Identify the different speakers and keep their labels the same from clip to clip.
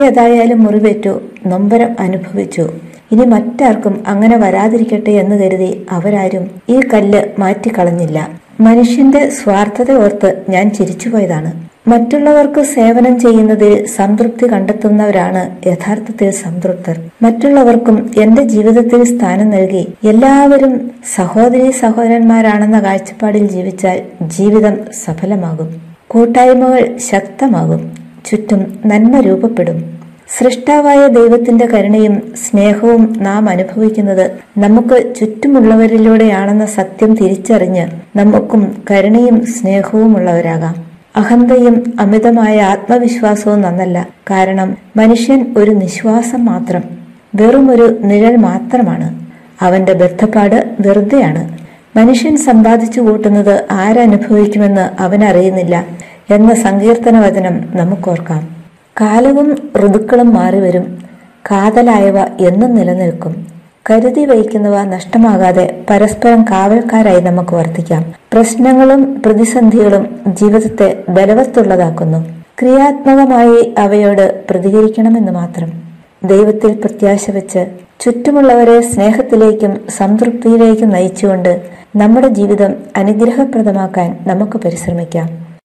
Speaker 1: ഏതായാലും മുറിവേറ്റു നൊമ്പരം അനുഭവിച്ചു ഇനി മറ്റാർക്കും അങ്ങനെ വരാതിരിക്കട്ടെ എന്ന് കരുതി അവരാരും ഈ കല്ല് മാറ്റിക്കളഞ്ഞില്ല മനുഷ്യന്റെ സ്വാർത്ഥത ഓർത്ത് ഞാൻ ചിരിച്ചുപോയതാണ് മറ്റുള്ളവർക്ക് സേവനം ചെയ്യുന്നതിൽ സംതൃപ്തി കണ്ടെത്തുന്നവരാണ് യഥാർത്ഥത്തിൽ സംതൃപ്തർ മറ്റുള്ളവർക്കും എന്റെ ജീവിതത്തിൽ സ്ഥാനം നൽകി എല്ലാവരും സഹോദരി സഹോദരന്മാരാണെന്ന കാഴ്ചപ്പാടിൽ ജീവിച്ചാൽ ജീവിതം സഫലമാകും കൂട്ടായ്മകൾ ശക്തമാകും ചുറ്റും നന്മ രൂപപ്പെടും സൃഷ്ടാവായ ദൈവത്തിന്റെ കരുണയും സ്നേഹവും നാം അനുഭവിക്കുന്നത് നമുക്ക് ചുറ്റുമുള്ളവരിലൂടെയാണെന്ന സത്യം തിരിച്ചറിഞ്ഞ് നമുക്കും കരുണയും സ്നേഹവും ഉള്ളവരാകാം അഹന്തയും അമിതമായ ആത്മവിശ്വാസവും നന്നല്ല കാരണം മനുഷ്യൻ ഒരു നിശ്വാസം മാത്രം വെറും ഒരു നിഴൽ മാത്രമാണ് അവന്റെ ബന്ധപ്പാട് വെറുതെയാണ് മനുഷ്യൻ സമ്പാദിച്ചു കൂട്ടുന്നത് ആരനുഭവിക്കുമെന്ന് അവനറിയുന്നില്ല എന്ന സങ്കീർത്തന വചനം നമുക്കോർക്കാം കാലവും ഋതുക്കളും മാറിവരും കാതലായവ എന്നും നിലനിൽക്കും കരുതി വയ്ക്കുന്നവ നഷ്ടമാകാതെ പരസ്പരം കാവൽക്കാരായി നമുക്ക് വർത്തിക്കാം പ്രശ്നങ്ങളും പ്രതിസന്ധികളും ജീവിതത്തെ ബലവത്തുള്ളതാക്കുന്നു ക്രിയാത്മകമായി അവയോട് പ്രതികരിക്കണമെന്ന് മാത്രം ദൈവത്തിൽ പ്രത്യാശ വെച്ച് ചുറ്റുമുള്ളവരെ സ്നേഹത്തിലേക്കും സംതൃപ്തിയിലേക്കും നയിച്ചുകൊണ്ട് നമ്മുടെ ജീവിതം അനുഗ്രഹപ്രദമാക്കാൻ നമുക്ക് പരിശ്രമിക്കാം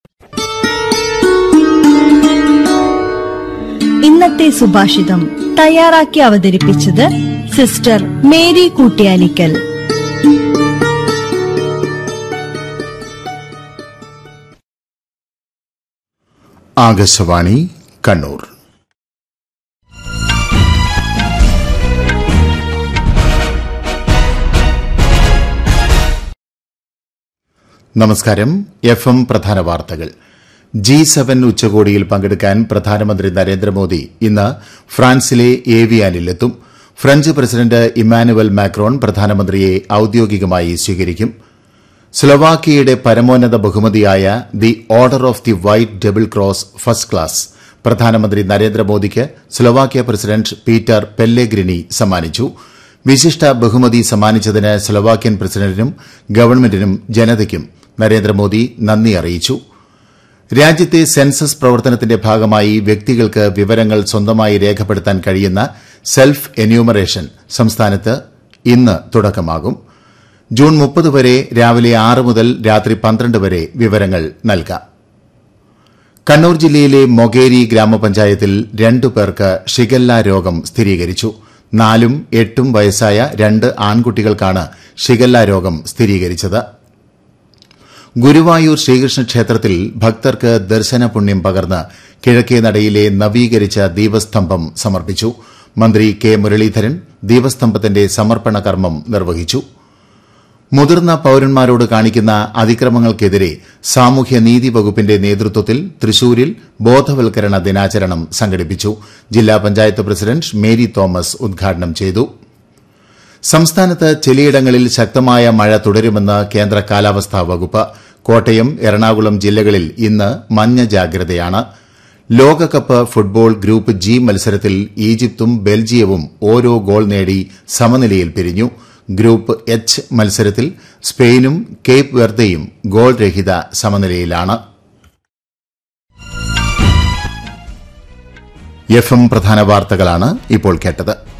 Speaker 2: ഇന്നത്തെ സുഭാഷിതം തയ്യാറാക്കി അവതരിപ്പിച്ചത് സിസ്റ്റർ മേരി കൂട്ടിയാനിക്കൽ
Speaker 3: ആകാശവാണി കണ്ണൂർ നമസ്കാരം എഫ് എം പ്രധാന വാർത്തകൾ ജി സെവൻ ഉച്ചകോടിയിൽ പങ്കെടുക്കാൻ പ്രധാനമന്ത്രി നരേന്ദ്രമോദി ഇന്ന് ഫ്രാൻസിലെ ഏവിയാനിലെത്തും ഫ്രഞ്ച് പ്രസിഡന്റ് ഇമ്മാനുവൽ മാക്രോൺ പ്രധാനമന്ത്രിയെ ഔദ്യോഗികമായി സ്വീകരിക്കും സ്ലൊവാക്കിയയുടെ പരമോന്നത ബഹുമതിയായ the order of the white double cross first class പ്രധാനമന്ത്രി നരേന്ദ്രമോദിക്ക് സ്ലൊവാക്യ പ്രസിഡന്റ് പീറ്റർ പെല്ലെഗ്രിനി സമ്മാനിച്ചു വിശിഷ്ട ബഹുമതി സമ്മാനിച്ചതിന് സ്ലൊവാക്യൻ പ്രസിഡന്റിനും ഗവൺമെന്റിനും ജനതയ്ക്കും നരേന്ദ്രമോദി നന്ദി അറിയിച്ചു രാജ്യത്തെ സെൻസസ് പ്രവർത്തനത്തിന്റെ ഭാഗമായി വ്യക്തികൾക്ക് വിവരങ്ങൾ സ്വന്തമായി രേഖപ്പെടുത്താൻ കഴിയുന്ന സെൽഫ് എന്യൂമറേഷൻ സംസ്ഥാനത്ത് ഇന്ന് തുടക്കമാകും ജൂൺ മുപ്പത് വരെ രാവിലെ ആറ് മുതൽ രാത്രി പന്ത്രണ്ട് വരെ വിവരങ്ങൾ നൽകാം കണ്ണൂർ ജില്ലയിലെ മൊകേരി ഗ്രാമപഞ്ചായത്തിൽ രണ്ടു പേർക്ക് ഷിഗല്ല രോഗം സ്ഥിരീകരിച്ചു നാലും എട്ടും വയസ്സായ രണ്ട് ആൺകുട്ടികൾക്കാണ് ഷിഗല്ല രോഗം സ്ഥിരീകരിച്ചത് ഗുരുവായൂർ ശ്രീകൃഷ്ണ ക്ഷേത്രത്തിൽ ഭക്തർക്ക് ദർശന പുണ്യം പകർന്ന് കിഴക്കേ നടയിലെ നവീകരിച്ച ദീപസ്തംഭം സമർപ്പിച്ചു മന്ത്രി കെ മുരളീധരൻ ദീപസ്തംഭത്തിന്റെ സമർപ്പണ കർമ്മം നിർവഹിച്ചു മുതിർന്ന പൌരന്മാരോട് കാണിക്കുന്ന അതിക്രമങ്ങൾക്കെതിരെ സാമൂഹ്യനീതി വകുപ്പിന്റെ നേതൃത്വത്തിൽ തൃശൂരിൽ ബോധവൽക്കരണ ദിനാചരണം സംഘടിപ്പിച്ചു ജില്ലാ പഞ്ചായത്ത് പ്രസിഡന്റ് മേരി തോമസ് ഉദ്ഘാടനം ചെയ്തു സംസ്ഥാനത്ത് ചിലയിടങ്ങളിൽ ശക്തമായ മഴ തുടരുമെന്ന് കേന്ദ്ര കാലാവസ്ഥാ വകുപ്പ് കോട്ടയം എറണാകുളം ജില്ലകളിൽ ഇന്ന് മഞ്ഞ ജാഗ്രതയാണ് ലോകകപ്പ് ഫുട്ബോൾ ഗ്രൂപ്പ് ജി മത്സരത്തിൽ ഈജിപ്തും ബെൽജിയവും ഓരോ ഗോൾ നേടി സമനിലയിൽ പിരിഞ്ഞു ഗ്രൂപ്പ് എച്ച് മത്സരത്തിൽ സ്പെയിനും കേപ്പ് വെർദയും ഗോൾ രഹിത സമനിലയിലാണ് എഫ് എം പ്രധാന വാർത്തകളാണ് ഇപ്പോൾ കേട്ടത്